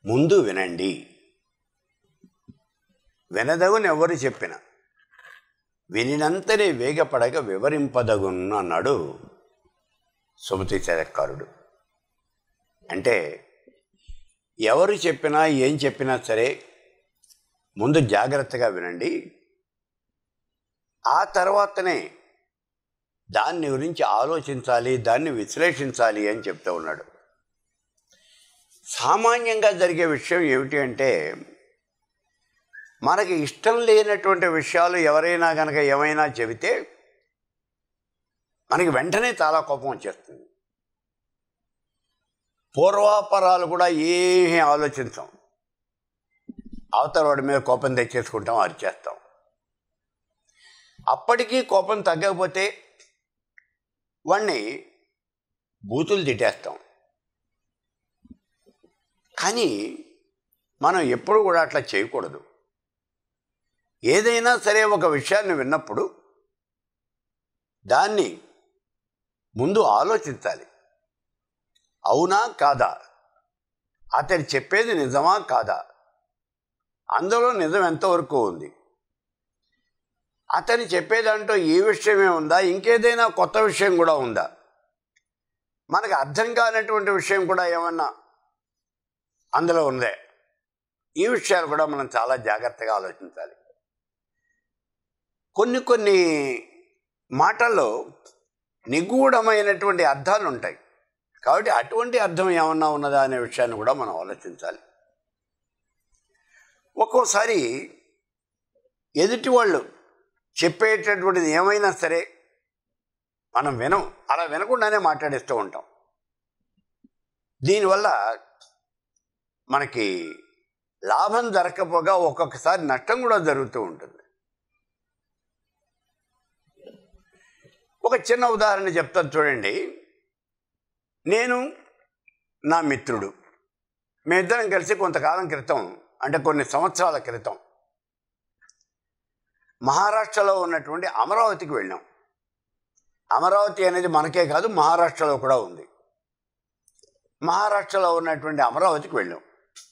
ముందు వినండి వినదగుని ఎవరు చెప్పిన వినినంతనే వేగపడక వివరింపదగును అన్నాడు సుమతి చరకారుడు అంటే ఎవరు చెప్పినా ఏం చెప్పినా సరే ముందు జాగ్రత్తగా వినండి ఆ తర్వాతనే దాన్ని గురించి ఆలోచించాలి దాన్ని విశ్లేషించాలి అని చెప్తూ ఉన్నాడు సామాన్యంగా జరిగే విషయం ఏమిటి అంటే మనకి ఇష్టం లేనటువంటి విషయాలు ఎవరైనా కనుక ఏమైనా చెబితే మనకి వెంటనే చాలా కోపం వచ్చేస్తుంది పూర్వాపరాలు కూడా ఏమీ ఆలోచించాం అవతల వాడి మీద కోపం తెచ్చేసుకుంటాం అరిచేస్తాం అప్పటికీ కోపం తగ్గకపోతే వాణ్ణి బూతులు తిట్టేస్తాం కానీ మనం ఎప్పుడు కూడా అట్లా చేయకూడదు ఏదైనా సరే ఒక విషయాన్ని విన్నప్పుడు దాన్ని ముందు ఆలోచించాలి అవునా కాదా అతను చెప్పేది నిజమా కాదా అందులో నిజం ఎంతవరకు ఉంది అతను చెప్పేదంటూ ఈ విషయమే ఉందా ఇంకేదైనా కొత్త విషయం కూడా ఉందా మనకు అర్థం కానటువంటి విషయం కూడా ఏమన్నా అందులో ఉందే ఈ విషయాలు కూడా మనం చాలా జాగ్రత్తగా ఆలోచించాలి కొన్ని కొన్ని మాటల్లో నిగూఢమైనటువంటి అర్థాలు ఉంటాయి కాబట్టి అటువంటి అర్థం ఏమన్నా ఉన్నదా అనే విషయాన్ని కూడా మనం ఆలోచించాలి ఒక్కోసారి ఎదుటి వాళ్ళు చెప్పేటటువంటిది ఏమైనా సరే మనం వినం అలా వినకుండానే మాట్లాడేస్తూ ఉంటాం దీనివల్ల మనకి లాభం జరగకపోగా ఒక్కొక్కసారి నష్టం కూడా జరుగుతూ ఉంటుంది ఒక చిన్న ఉదాహరణ చెప్తాను చూడండి నేను నా మిత్రుడు మేమిద్దరం కలిసి కొంతకాలం క్రితం అంటే కొన్ని సంవత్సరాల క్రితం మహారాష్ట్రలో ఉన్నటువంటి అమరావతికి వెళ్ళాం అమరావతి అనేది మనకే కాదు మహారాష్ట్రలో కూడా ఉంది మహారాష్ట్రలో ఉన్నటువంటి అమరావతికి వెళ్ళాం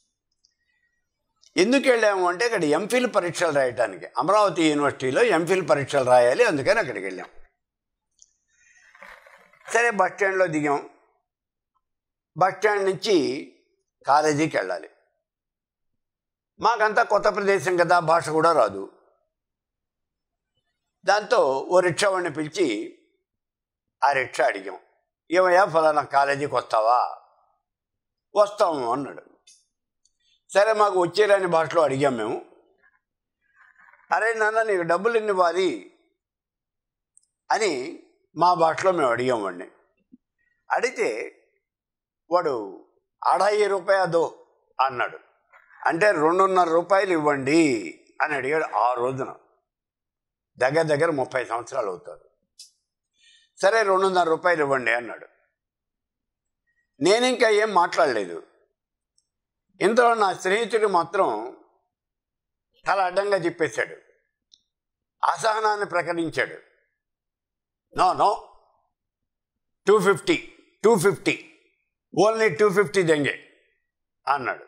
ఎందుకు వెళ్ళాము అంటే ఇక్కడ ఎంఫిల్ పరీక్షలు రాయటానికి అమరావతి యూనివర్సిటీలో ఎంఫిల్ పరీక్షలు రాయాలి అందుకని అక్కడికి వెళ్ళాం సరే బస్ స్టాండ్లో దిగాం బస్ స్టాండ్ నుంచి కాలేజీకి వెళ్ళాలి మాకంతా కొత్త ప్రదేశం కదా భాష కూడా రాదు దాంతో ఓ రిక్షా వాడిని పిలిచి ఆ రిక్షా అడిగాం ఏమయ్యా ఫలానా కాలేజీకి వస్తావా వస్తాము అన్నాడు సరే మాకు వచ్చేరాని భాషలో అడిగాం మేము అరే నాన్న నీకు డబ్బులు ఎన్ని ఇవ్వాలి అని మా భాషలో మేము అడిగాం వాడిని అడిగితే వాడు అడాయి రూపాయదో అన్నాడు అంటే రెండున్నర రూపాయలు ఇవ్వండి అని అడిగాడు ఆ రోజున దగ్గర దగ్గర ముప్పై సంవత్సరాలు అవుతారు సరే రెండున్నర రూపాయలు ఇవ్వండి అన్నాడు నేను ఇంకా ఏం మాట్లాడలేదు ఇంతలో నా స్నేహితుడు మాత్రం తల అడ్డంగా చెప్పేశాడు అసహనాన్ని ప్రకటించాడు no no two fifty two fifty only two fifty దెంగే అన్నాడు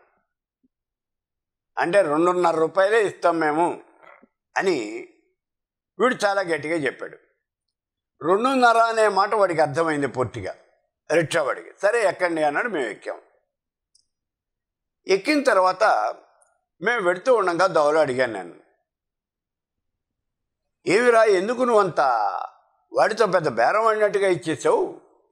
అంటే రెండున్నర రూపాయలే ఇస్తాం మేము అని వీడు చాలా గట్టిగా చెప్పాడు రెండున్నర అనే మాట వాడికి అర్థమైంది పూర్తిగా రిక్షా వాడికి సరే ఎక్కండి అన్నాడు మేము ఎక్కాం ఎక్కిన తర్వాత మేము వెడుతూ ఉండగా దవలో అడిగాను నేను ఏమిరా ఎందుకు నువ్వు అంత వాడితో పెద్ద బేరం ఆడినట్టుగా ఇచ్చేసావు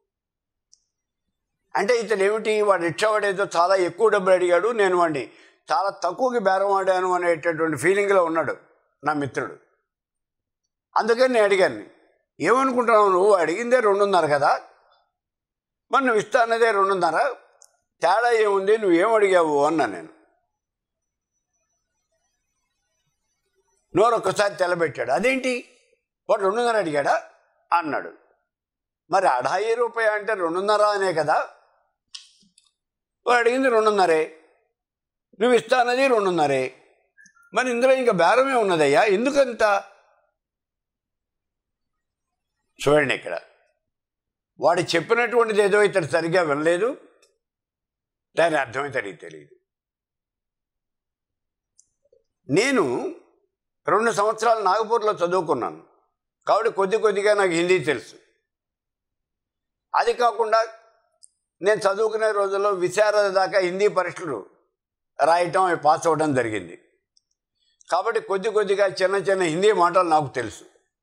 అంటే ఇతను ఏమిటి వాడు రిక్షా వాడేదో చాలా ఎక్కువ డబ్బులు అడిగాడు నేను వాడిని చాలా తక్కువకి బేరం ఆడాను అనేటటువంటి ఫీలింగ్లో ఉన్నాడు నా మిత్రుడు అందుకని నేను అడిగాను ఏమనుకుంటున్నావు నువ్వు అడిగిందే రెండున్నర కదా మరి నువ్వు ఇస్తానదే రెండున్నర తేడా ఏముంది నువ్వేం అడిగావు అన్నా నేను నోరు ఒక్కసారి తెల్లబెట్టాడు అదేంటి వాడు రెండున్నర అడిగాడా అన్నాడు మరి అఢాయి రూపాయ అంటే రెండున్నర అనే కదా వాడు అడిగింది రెండున్నరే నువ్వు ఇస్తానది రెండున్నరే మరి ఇందులో ఇంకా బేరమే ఉన్నదయ్యా ఎందుకంత చూడండి ఇక్కడ వాడు చెప్పినటువంటిది ఏదో ఇతడు సరిగ్గా వినలేదు దాని అర్థం ఇతడికి తెలియదు నేను రెండు సంవత్సరాలు నాగపూర్లో చదువుకున్నాను కాబట్టి కొద్ది కొద్దిగా నాకు హిందీ తెలుసు అది కాకుండా నేను చదువుకునే రోజుల్లో విశారద దాకా హిందీ పరీక్షలు రాయటం అవి పాస్ అవ్వడం జరిగింది కాబట్టి కొద్ది కొద్దిగా చిన్న చిన్న హిందీ మాటలు నాకు తెలుసు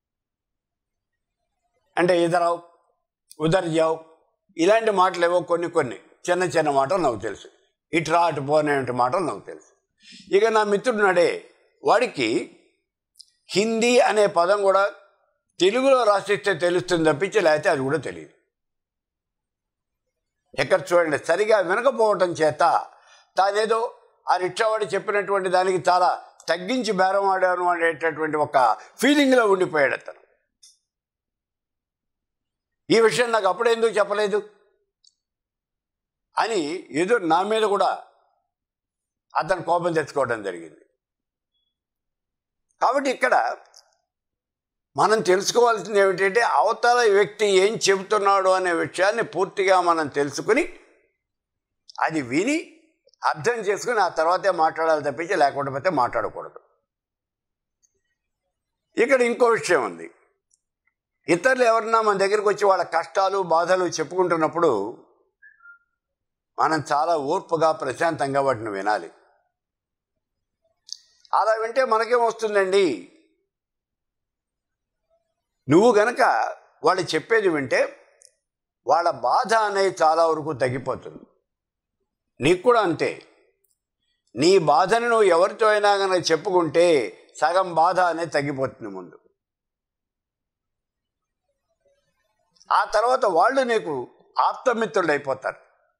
అంటే ఇదరావు ఉదర్ జావ్ ఇలాంటి మాటలు ఏవో కొన్ని కొన్ని చిన్న చిన్న మాటలు నాకు తెలుసు ఇటు రా అటు పోనే మాటలు నాకు తెలుసు ఇక నా మిత్రుడు నడే వాడికి హిందీ అనే పదం కూడా తెలుగులో రాసిస్తే తెలుస్తుంది తప్పించి లేకపోతే అది కూడా తెలియదు ఎక్కడ చూడండి సరిగా వినకపోవటం చేత తానేదో ఆ రిక్షావాడు చెప్పినటువంటి దానికి చాలా తగ్గించి బేరం ఆడాను అనేటటువంటి ఒక ఫీలింగ్లో ఉండిపోయాడు అతను ఈ విషయం నాకు అప్పుడు ఎందుకు చెప్పలేదు అని ఏదో నా మీద కూడా అతను కోపం తెచ్చుకోవడం జరిగింది కాబట్టి ఇక్కడ మనం తెలుసుకోవాల్సింది ఏమిటంటే అవతల వ్యక్తి ఏం చెబుతున్నాడు అనే విషయాన్ని పూర్తిగా మనం తెలుసుకుని అది విని అర్థం చేసుకుని ఆ తర్వాతే మాట్లాడాలి తప్పించి లేకుండా పోతే మాట్లాడకూడదు ఇక్కడ ఇంకో విషయం ఉంది ఇతరులు ఎవరన్నా మన దగ్గరికి వచ్చి వాళ్ళ కష్టాలు బాధలు చెప్పుకుంటున్నప్పుడు మనం చాలా ఓర్పుగా ప్రశాంతంగా వాటిని వినాలి అలా వింటే మనకేం వస్తుందండి నువ్వు గనక వాళ్ళు చెప్పేది వింటే వాళ్ళ బాధ అనేది చాలా వరకు తగ్గిపోతుంది నీకు కూడా అంతే నీ బాధను నువ్వు ఎవరితో అయినా కనుక చెప్పుకుంటే సగం బాధ అనేది తగ్గిపోతుంది ముందు ఆ తర్వాత వాళ్ళు నీకు ఆప్తమిత్రులు అయిపోతారు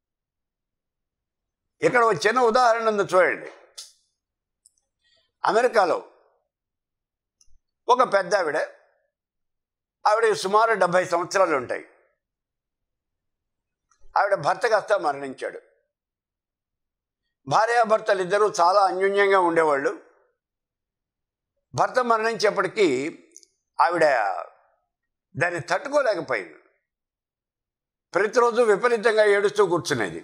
ఇక్కడ ఒక చిన్న ఉదాహరణ ఉంది చూడండి అమెరికాలో ఒక పెద్ద ఆవిడ ఆవిడ సుమారు డెబ్భై సంవత్సరాలు ఉంటాయి ఆవిడ భర్త కాస్త మరణించాడు భార్యాభర్తలు ఇద్దరూ చాలా అన్యోన్యంగా ఉండేవాళ్ళు భర్త మరణించేప్పటికీ ఆవిడ దాన్ని తట్టుకోలేకపోయింది ప్రతిరోజు విపరీతంగా ఏడుస్తూ కూర్చునేది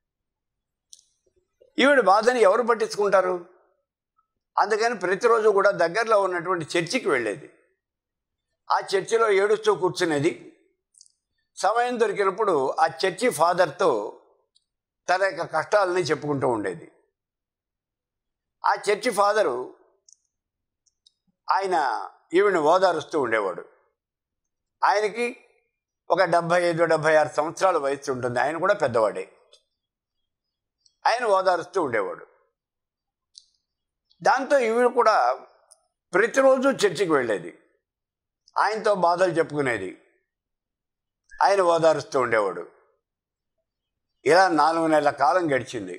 ఈవిడ బాధని ఎవరు పట్టించుకుంటారు అందుకని ప్రతిరోజు కూడా దగ్గరలో ఉన్నటువంటి చర్చికి వెళ్ళేది ఆ చర్చిలో ఏడుస్తూ కూర్చునేది సమయం దొరికినప్పుడు ఆ చర్చి ఫాదర్తో తన యొక్క కష్టాలని చెప్పుకుంటూ ఉండేది ఆ చర్చి ఫాదరు ఆయన ఈవిని ఓదారుస్తూ ఉండేవాడు ఆయనకి ఒక డెబ్భై ఐదు డెబ్భై ఆరు సంవత్సరాల వయసు ఉంటుంది ఆయన కూడా పెద్దవాడే ఆయన ఓదారుస్తూ ఉండేవాడు దాంతో ఈవిడ కూడా ప్రతిరోజు చర్చికి వెళ్ళేది ఆయనతో బాధలు చెప్పుకునేది ఆయన ఓదారుస్తూ ఉండేవాడు ఇలా నాలుగు నెలల కాలం గడిచింది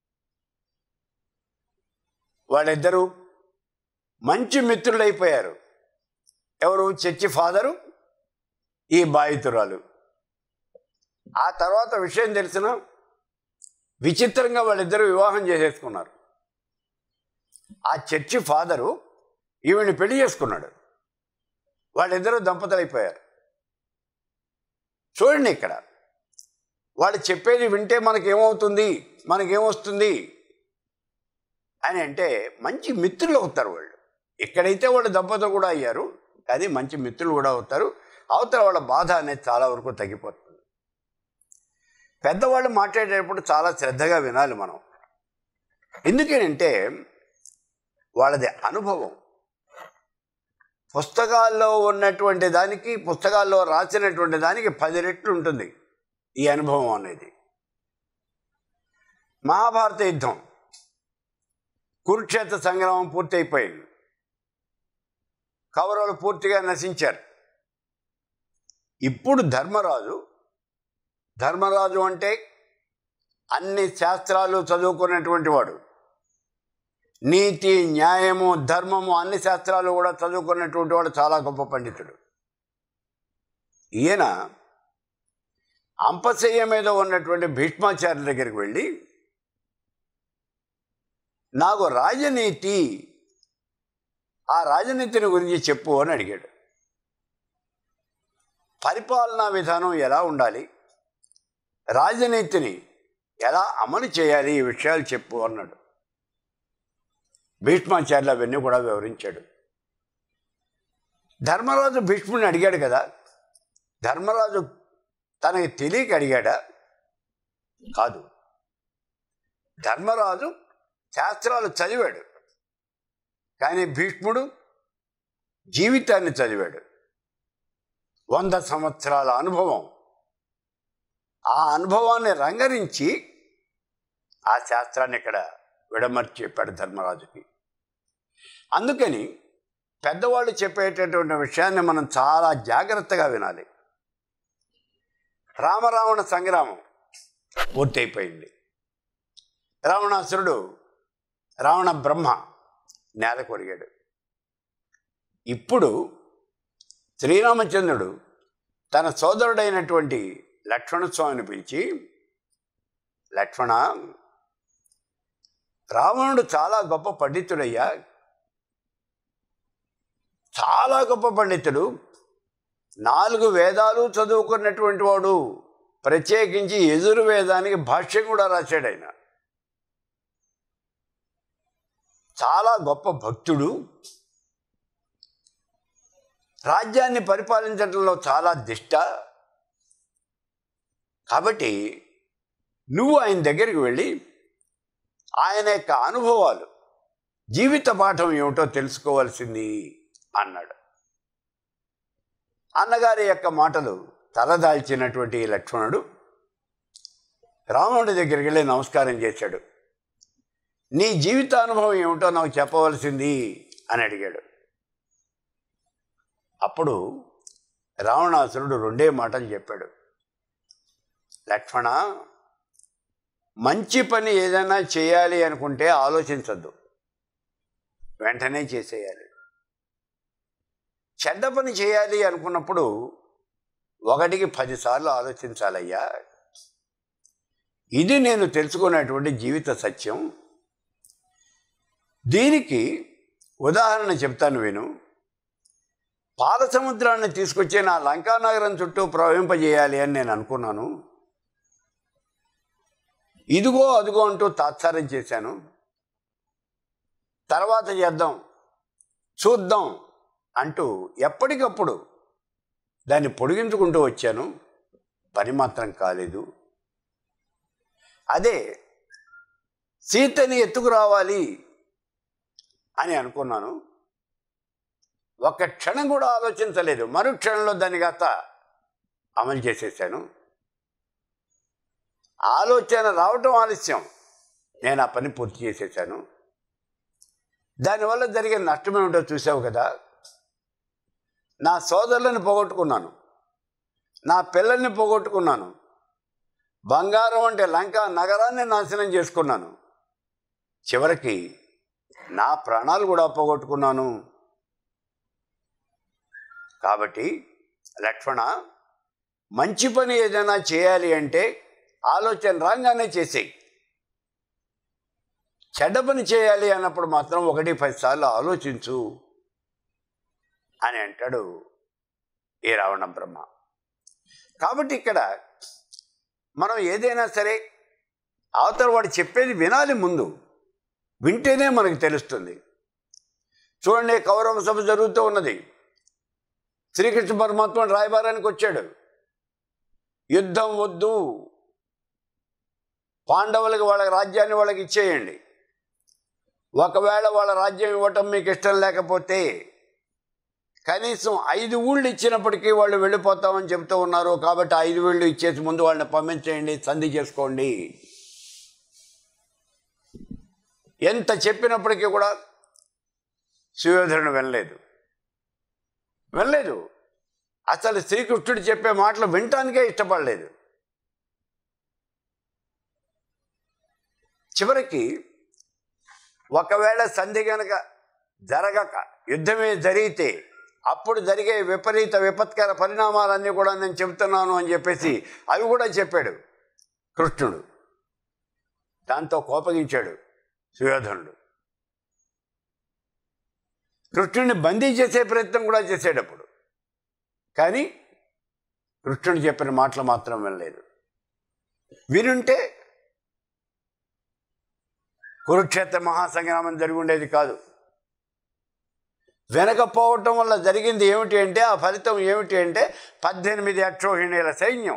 వాళ్ళిద్దరూ మంచి మిత్రులైపోయారు ఎవరు చర్చి ఫాదరు ఈ బాధితురాలు ఆ తర్వాత విషయం తెలిసిన విచిత్రంగా వాళ్ళిద్దరూ వివాహం చేసేసుకున్నారు ఆ చర్చి ఫాదరు ఈవిని పెళ్లి చేసుకున్నాడు వాళ్ళిద్దరూ దంపతులైపోయారు చూడండి ఇక్కడ వాళ్ళు చెప్పేది వింటే మనకేమవుతుంది మనకేమొస్తుంది అని అంటే మంచి మిత్రులు అవుతారు వాళ్ళు ఎక్కడైతే వాళ్ళు దంపతులు కూడా అయ్యారు కానీ మంచి మిత్రులు కూడా అవుతారు అవతల వాళ్ళ బాధ అనేది చాలా వరకు తగ్గిపోతుంది పెద్దవాళ్ళు మాట్లాడేటప్పుడు చాలా శ్రద్ధగా వినాలి మనం ఎందుకనంటే వాళ్ళది అనుభవం పుస్తకాల్లో ఉన్నటువంటి దానికి పుస్తకాల్లో రాసినటువంటి దానికి పది రెట్లు ఉంటుంది ఈ అనుభవం అనేది మహాభారత యుద్ధం కురుక్షేత్ర సంగ్రామం పూర్తయిపోయింది కౌరవులు పూర్తిగా నశించారు ఇప్పుడు ధర్మరాజు ధర్మరాజు అంటే అన్ని శాస్త్రాలు చదువుకున్నటువంటి వాడు నీతి న్యాయము ధర్మము అన్ని శాస్త్రాలు కూడా చదువుకున్నటువంటి వాడు చాలా గొప్ప పండితుడు ఈయన అంపశయ్య మీద ఉన్నటువంటి భీష్మాచార్య దగ్గరికి వెళ్ళి నాకు రాజనీతి ఆ రాజనీతిని గురించి చెప్పు అని అడిగాడు పరిపాలనా విధానం ఎలా ఉండాలి రాజనీతిని ఎలా అమలు చేయాలి ఈ విషయాలు చెప్పు అన్నాడు భీష్మాచార్యులు అవన్నీ కూడా వివరించాడు ధర్మరాజు భీష్ముడిని అడిగాడు కదా ధర్మరాజు తనకి తెలియక అడిగాడా కాదు ధర్మరాజు శాస్త్రాలు చదివాడు కానీ భీష్ముడు జీవితాన్ని చదివాడు వంద సంవత్సరాల అనుభవం ఆ అనుభవాన్ని రంగరించి ఆ శాస్త్రాన్ని ఇక్కడ విడమర్చి చెప్పాడు ధర్మరాజుకి అందుకని పెద్దవాళ్ళు చెప్పేటటువంటి విషయాన్ని మనం చాలా జాగ్రత్తగా వినాలి రామరావణ సంగ్రామం పూర్తయిపోయింది రావణాసురుడు రావణ బ్రహ్మ నేల కొరిగాడు ఇప్పుడు శ్రీరామచంద్రుడు తన సోదరుడైనటువంటి లక్ష్మణస్వామిని పిలిచి లక్ష్మణ రావణుడు చాలా గొప్ప పండితుడయ్యా చాలా గొప్ప పండితుడు నాలుగు వేదాలు చదువుకున్నటువంటి వాడు ప్రత్యేకించి యజుర్వేదానికి భాష్యం కూడా రాశాడు ఆయన చాలా గొప్ప భక్తుడు రాజ్యాన్ని పరిపాలించడంలో చాలా దిష్ట కాబట్టి నువ్వు ఆయన దగ్గరికి వెళ్ళి ఆయన యొక్క అనుభవాలు జీవిత పాఠం ఏమిటో తెలుసుకోవాల్సింది అన్నాడు అన్నగారి యొక్క మాటలు తలదాల్చినటువంటి ఈ లక్ష్మణుడు రావణుడి దగ్గరికి వెళ్ళి నమస్కారం చేశాడు నీ జీవిత అనుభవం ఏమిటో నాకు చెప్పవలసింది అని అడిగాడు అప్పుడు రావణాసురుడు రెండే మాటలు చెప్పాడు లక్ష్మణ మంచి పని ఏదైనా చేయాలి అనుకుంటే ఆలోచించద్దు వెంటనే చేసేయాలి చెడ్డ పని చేయాలి అనుకున్నప్పుడు ఒకటికి పదిసార్లు ఆలోచించాలయ్యా ఇది నేను తెలుసుకున్నటువంటి జీవిత సత్యం దీనికి ఉదాహరణ చెప్తాను విను పాల సముద్రాన్ని తీసుకొచ్చి నా లంకా నగరం చుట్టూ ప్రవహింపజేయాలి అని నేను అనుకున్నాను ఇదిగో అదిగో అంటూ తాత్సారం చేశాను తర్వాత చేద్దాం చూద్దాం అంటూ ఎప్పటికప్పుడు దాన్ని పొడిగించుకుంటూ వచ్చాను పని మాత్రం కాలేదు అదే సీతని ఎత్తుకురావాలి అని అనుకున్నాను ఒక్క క్షణం కూడా ఆలోచించలేదు మరు క్షణంలో దాని కాస్త అమలు చేసేసాను ఆలోచన రావటం ఆలస్యం నేను ఆ పని పూర్తి చేసేసాను దానివల్ల జరిగే నష్టం ఏమిటో చూసావు కదా నా సోదరులను పోగొట్టుకున్నాను నా పిల్లల్ని పోగొట్టుకున్నాను బంగారం అంటే లంక నగరాన్ని నాశనం చేసుకున్నాను చివరికి నా ప్రాణాలు కూడా పోగొట్టుకున్నాను కాబట్టి లక్ష్మణ మంచి పని ఏదైనా చేయాలి అంటే ఆలోచన రాగానే చేసేయి చెడ్డ పని చేయాలి అన్నప్పుడు మాత్రం ఒకటి పది సార్లు ఆలోచించు అని అంటాడు ఈ రావణ బ్రహ్మ కాబట్టి ఇక్కడ మనం ఏదైనా సరే అవతల వాడు చెప్పేది వినాలి ముందు వింటేనే మనకు తెలుస్తుంది చూడండి కౌరవ సభ జరుగుతూ ఉన్నది శ్రీకృష్ణ పరమాత్మ రాయబారానికి వచ్చాడు యుద్ధం వద్దు పాండవులకి వాళ్ళ రాజ్యాన్ని వాళ్ళకి ఇచ్చేయండి ఒకవేళ వాళ్ళ రాజ్యం ఇవ్వటం మీకు ఇష్టం లేకపోతే కనీసం ఐదు ఊళ్ళు ఇచ్చినప్పటికీ వాళ్ళు వెళ్ళిపోతామని చెప్తూ ఉన్నారు కాబట్టి ఐదు వీళ్ళు ఇచ్చేసి ముందు వాళ్ళని పంపించేయండి సంధి చేసుకోండి ఎంత చెప్పినప్పటికీ కూడా సుయోధనుడు వినలేదు వినలేదు అసలు శ్రీకృష్ణుడు చెప్పే మాటలు వినటానికే ఇష్టపడలేదు చివరికి ఒకవేళ సంధి గనక జరగక యుద్ధమే జరిగితే అప్పుడు జరిగే విపరీత విపత్కర పరిణామాలన్నీ కూడా నేను చెబుతున్నాను అని చెప్పేసి అవి కూడా చెప్పాడు కృష్ణుడు దాంతో కోపగించాడు సుయోధనుడు కృష్ణుడిని బందీ చేసే ప్రయత్నం కూడా చేసాడు అప్పుడు కానీ కృష్ణుడు చెప్పిన మాటలు మాత్రం వినలేదు వినుంటే కురుక్షేత్ర మహాసంగ్రామం జరిగి ఉండేది కాదు వెనకపోవటం వల్ల జరిగింది ఏమిటి అంటే ఆ ఫలితం ఏమిటి అంటే పద్దెనిమిది అక్షోహిణీల సైన్యం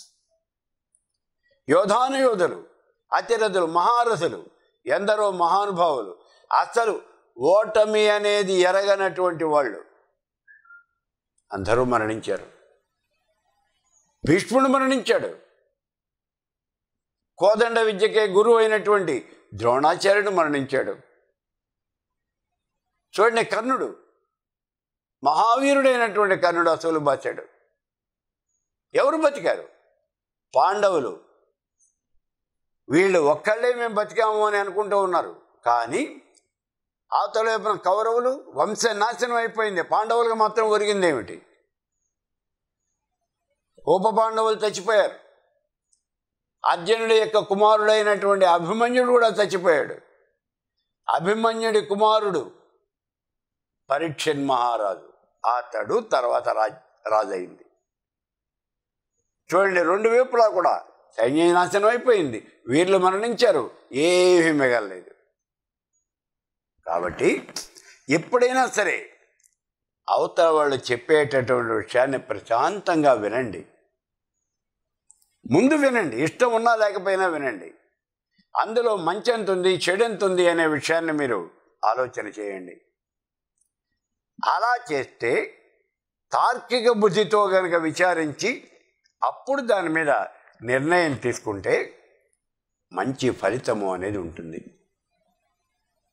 యోధానుయోధులు అతిరథులు మహారథులు ఎందరో మహానుభావులు అసలు ఓటమి అనేది ఎరగనటువంటి వాళ్ళు అందరూ మరణించారు భీష్ముడు మరణించాడు కోదండ విద్యకే గురువు అయినటువంటి ద్రోణాచార్యుడు మరణించాడు చూడండి కర్ణుడు మహావీరుడైనటువంటి కర్ణుడు అసలు బాచాడు ఎవరు బతికారు పాండవులు వీళ్ళు ఒక్కళ్ళే మేము బతికాము అని అనుకుంటూ ఉన్నారు కానీ అవతల వైపున కౌరవులు వంశ నాశనం అయిపోయింది పాండవులకు మాత్రం ఒరిగింది ఏమిటి ఉప పాండవులు చచ్చిపోయారు అర్జునుడి యొక్క కుమారుడైనటువంటి అభిమన్యుడు కూడా చచ్చిపోయాడు అభిమన్యుడి కుమారుడు పరీక్షన్ మహారాజు అతడు తర్వాత రాజ్ రాజయింది చూడండి రెండు వైపులా కూడా సైన్య నాశనం అయిపోయింది వీళ్ళు మరణించారు ఏమీ మిగలలేదు కాబట్టి ఎప్పుడైనా సరే అవతల వాళ్ళు చెప్పేటటువంటి విషయాన్ని ప్రశాంతంగా వినండి ముందు వినండి ఇష్టం ఉన్నా లేకపోయినా వినండి అందులో మంచి ఎంత ఉంది చెడు ఎంత ఉంది అనే విషయాన్ని మీరు ఆలోచన చేయండి అలా చేస్తే తార్కిక బుద్ధితో కనుక విచారించి అప్పుడు దాని మీద నిర్ణయం తీసుకుంటే మంచి ఫలితము అనేది ఉంటుంది